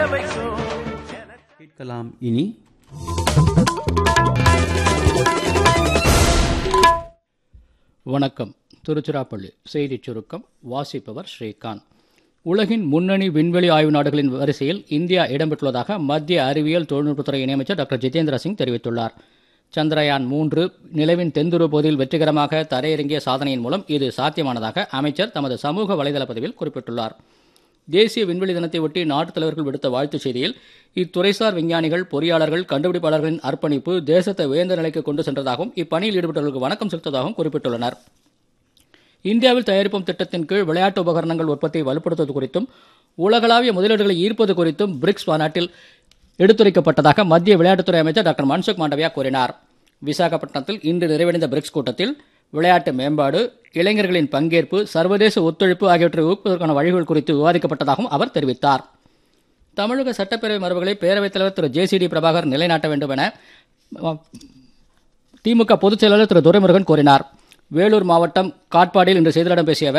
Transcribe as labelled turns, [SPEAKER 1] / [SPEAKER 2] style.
[SPEAKER 1] கேட்கலாம் இனி
[SPEAKER 2] வணக்கம் திருச்சிராப்பள்ளி செய்திச் சுருக்கம் வாசிப்பவர் ஸ்ரீகாந்த் உலகின் முன்னணி விண்வெளி ஆய்வு நாடுகளின் வரிசையில் இந்தியா இடம்பெற்றுள்ளதாக மத்திய அறிவியல் தொழில்நுட்பத்துறை இணையமைச்சர் டாக்டர் ஜிதேந்திர சிங் தெரிவித்துள்ளார் சந்திரயான் மூன்று நிலவின் தென்துருவ பகுதியில் வெற்றிகரமாக தரையிறங்கிய சாதனையின் மூலம் இது சாத்தியமானதாக அமைச்சர் தமது சமூக வலைதள பதிவில் குறிப்பிட்டுள்ளார் தேசிய விண்வெளி தினத்தை ஒட்டி நாட்டுத் தலைவர்கள் விடுத்த வாழ்த்துச் செய்தியில் இத்துறைசார் விஞ்ஞானிகள் பொறியாளர்கள் கண்டுபிடிப்பாளர்களின் அர்ப்பணிப்பு தேசத்தை உயர்ந்த நிலைக்கு கொண்டு சென்றதாகவும் இப்பணியில் ஈடுபட்டவர்களுக்கு வணக்கம் செலுத்ததாகவும் குறிப்பிட்டுள்ளனர் இந்தியாவில் தயாரிப்போம் திட்டத்தின் கீழ் விளையாட்டு உபகரணங்கள் உற்பத்தியை வலுப்படுத்துவது குறித்தும் உலகளாவிய முதலீடுகளை ஈர்ப்பது குறித்தும் பிரிக்ஸ் மாநாட்டில் எடுத்துரைக்கப்பட்டதாக மத்திய விளையாட்டுத்துறை அமைச்சர் டாக்டர் மன்சுக் மாண்டவியா கூறினார் விசாகப்பட்டினத்தில் இன்று நிறைவடைந்த பிரிக்ஸ் கூட்டத்தில் விளையாட்டு மேம்பாடு இளைஞர்களின் பங்கேற்பு சர்வதேச ஒத்துழைப்பு ஆகியவற்றை ஊக்குவதற்கான வழிகள் குறித்து விவாதிக்கப்பட்டதாகவும் அவர் தெரிவித்தார் தமிழக சட்டப்பேரவை மரபுகளை பேரவைத் தலைவர் Thiru J C D Prabhakar நிலைநாட்ட வேண்டும் என திமுக பொதுச் செயலாளர் திரு துரைமுருகன் கூறினார் வேலூர் மாவட்டம் காட்பாடியில் இன்று செய்தியாளர்களிடம் பேசிய அவர்